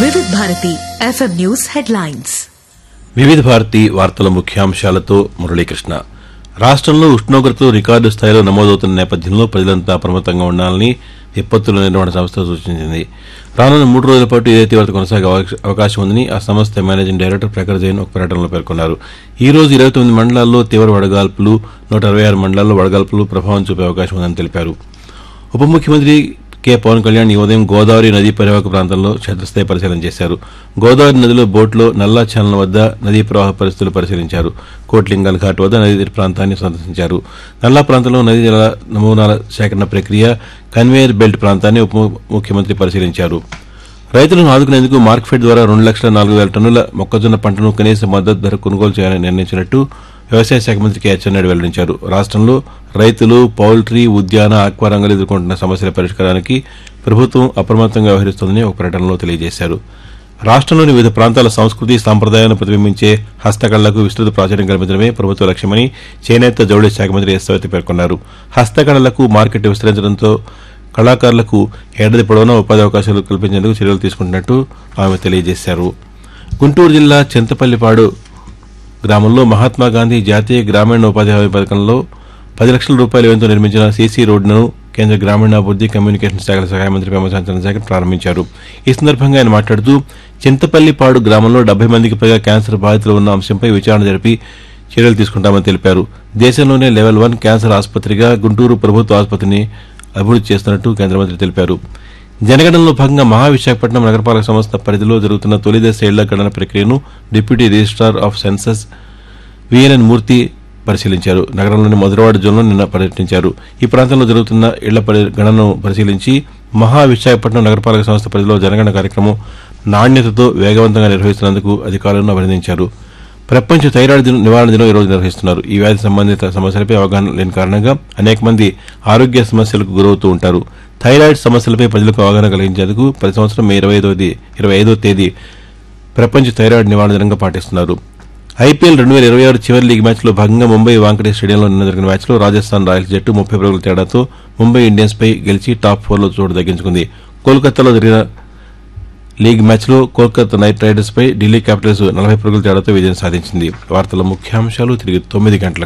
వివిధ Bharati FM news headlines వివిధ భారతి వార్తల ముఖ్యాంశాలతో మురళీకృష్ణ రాష్ట్రంలో ఉష్ణోగ్రతలు రికార్డు స్థాయిలో నమోదవుతున్న నేపథ్యంలో ప్రజలంతా అప్రమత్తంగా ఉండాలని విపత్తుల నిర్వహణ సంస్థ సూచించింది రానున్న మూడు రోజుల పాటు ఇదే తీవ్రత కొనసాగే అవకాశ- అవకాశం ఉందని ఆ సంస్థ మేనేజింగ్ డైరెక్టర్ ప్రఖర్ జైన్ ఒక ప్రకటనలో పేర్కొన్నారు ఈ రోజు ఇరవై తొమ్మిది మండలాల్లో తీవ్ర వడగాల్పులు నూట అరవై ఆరు మండలాల్లో వడగాల్పులు ప్రభావం చూపే అవకాశం ఉందని తెలిపారు ఉప ముఖ్యమంత్రి కె పవన్ కళ్యాణ్ ఈ ఉదయం గోదావరి నదీ పరివాహక ప్రాంతంలో క్షేత్రస్థాయి పరిశీలన చేశారు గోదావరి నదిలో బోట్లో నల్లా ఛానల్ వద్ద నదీ ప్రవాహ పరిస్థితులు పరిశీలించారు కోట్లింగల్ ఘాట్ వద్ద నదీ తీర ప్రాంతాన్ని సందర్శించారు నల్లా ప్రాంతంలో నదీ జల నమూనాల సేకరణ ప్రక్రియ కన్వేయర్ బెల్ట్ ప్రాంతాన్ని ఉప ముఖ్యమంత్రి పరిశీలించారు రైతులను ఆదుకునేందుకు మార్కెట్ ద్వారా రెండు లక్షల నాలుగు వేల టన్నుల మొక్కజొన్న పంటను కనీస మద్దతు ధర కొనుగోలు చేయాలని నిర్ణయించినట్టు వ్యవసాయ శాఖ మంత్రి కె అచ్చెన్నాయుడు వెల్లడించారు రాష్ట్రంలో రైతులు పౌల్ట్రీ ఉద్యాన ఆక్వా రంగాలు ఎదుర్కొంటున్న సమస్యల పరిష్కారానికి ప్రభుత్వం అప్రమత్తంగా వ్యవహరిస్తోందని ఒక ప్రకటనలో తెలియజేశారు రాష్ట్రంలోని వివిధ ప్రాంతాల సంస్కృతి సాంప్రదాయాలను ప్రతిబింబించే హస్తకళలకు విస్తృత ప్రాచుర్యం కల్పించడమే ప్రభుత్వ లక్ష్యమని చేనేత జౌళి శాఖ మంత్రి ఎస్ సవిత పేర్కొన్నారు హస్తకళలకు మార్కెట్ విస్తరించడంతో కళాకారులకు ఏడాది పొడవునా ఉపాధి అవకాశాలు కల్పించేందుకు చర్యలు తీసుకుంటున్నట్టు ఆమె తెలియజేశారు గుంటూరు జిల్లా చింతపల్లిపాడు గ్రామంలో మహాత్మా గాంధీ జాతీయ గ్రామీణ ఉపాధి హామీ పథకంలో పది లక్షల రూపాయల వ్యయంతో నిర్మించిన సీసీ రోడ్డును కేంద్ర గ్రామీణాభివృద్ధి కమ్యూనికేషన్ శాఖల సహాయ మంత్రి పెమ్మసాని చంద్రశేఖర్ ప్రారంభించారు ఈ సందర్భంగా ఆయన మాట్లాడుతూ చింతపల్లిపాడు గ్రామంలో డెబ్బై మందికి పైగా క్యాన్సర్ బాధితులు ఉన్న అంశంపై విచారణ జరిపి చర్యలు తీసుకుంటామని తెలిపారు దేశంలోనే లెవెల్ వన్ క్యాన్సర్ ఆసుపత్రిగా గుంటూరు ప్రభుత్వ ఆసుపత్రిని అభివృద్ధి చేస్తున్నట్టు కేంద్ర మంత్రి తెలిపారు జనగణనలో భాగంగా మహావిశాఖపట్నం నగరపాలక సంస్థ పరిధిలో జరుగుతున్న తొలి దశ ఇళ్ల గణన ప్రక్రియను deputy registrar of census VNN Murthy పరిశీలించారు నగరంలోని మధురవాడ జోన్లో నిన్న పర్యటించారు ఈ ప్రాంతంలో జరుగుతున్న ఇళ్ల పరి- గణనను పరిశీలించి మహా విశాఖపట్నం నగరపాలక సంస్థ పరిధిలో జనగణన కార్యక్రమం నాణ్యతతో వేగవంతంగా నిర్వహిస్తున్నందుకు అధికారులను అభినందించారు ప్రపంచ థైరాయిడ్ దిన- నివారణ దినం ఈ రోజు నిర్వహిస్తున్నారు ఈ వ్యాధి సంబంధిత సమస్యలపై అవగాహన లేని కారణంగా అనేక మంది ఆరోగ్య సమస్యలకు గురవుతూ ఉంటారు థైరాయిడ్ సమస్యలపై ప్రజలకు అవగాహన కలిగించేందుకు ప్రతి సంవత్సరం మే ఇరవై ఐదో ఇరవై ఐదో తేదీ ప్రపంచ థైరాయిడ్ నివారణ దినంగా పాటిస్తున్నారు ఐపీఎల్ రెండు వేల ఇరవై ఆరు చివరి లీగ్ మ్యాచ్లో భాగంగా ముంబై వాంకటే స్టేడియంలో నిన్న జరిగిన మ్యాచ్లో రాజస్థాన్ రాయల్స్ జట్టు ముప్పై పరుగుల తేడాతో ముంబై ఇండియన్స్ పై గెలిచి టాప్ ఫోర్లో చోటు దక్కించుకుంది కోల్కతాలో జరిగిన లీగ్ మ్యాచ్లో కోల్కతా నైట్ రైడర్స్ పై ఢిల్లీ క్యాపిటల్స్ నలభై పరుగుల తేడాతో విజయం సాధించింది వార్తల ముఖ్యాంశాలు తిరిగి తొమ్మిది గంటలకు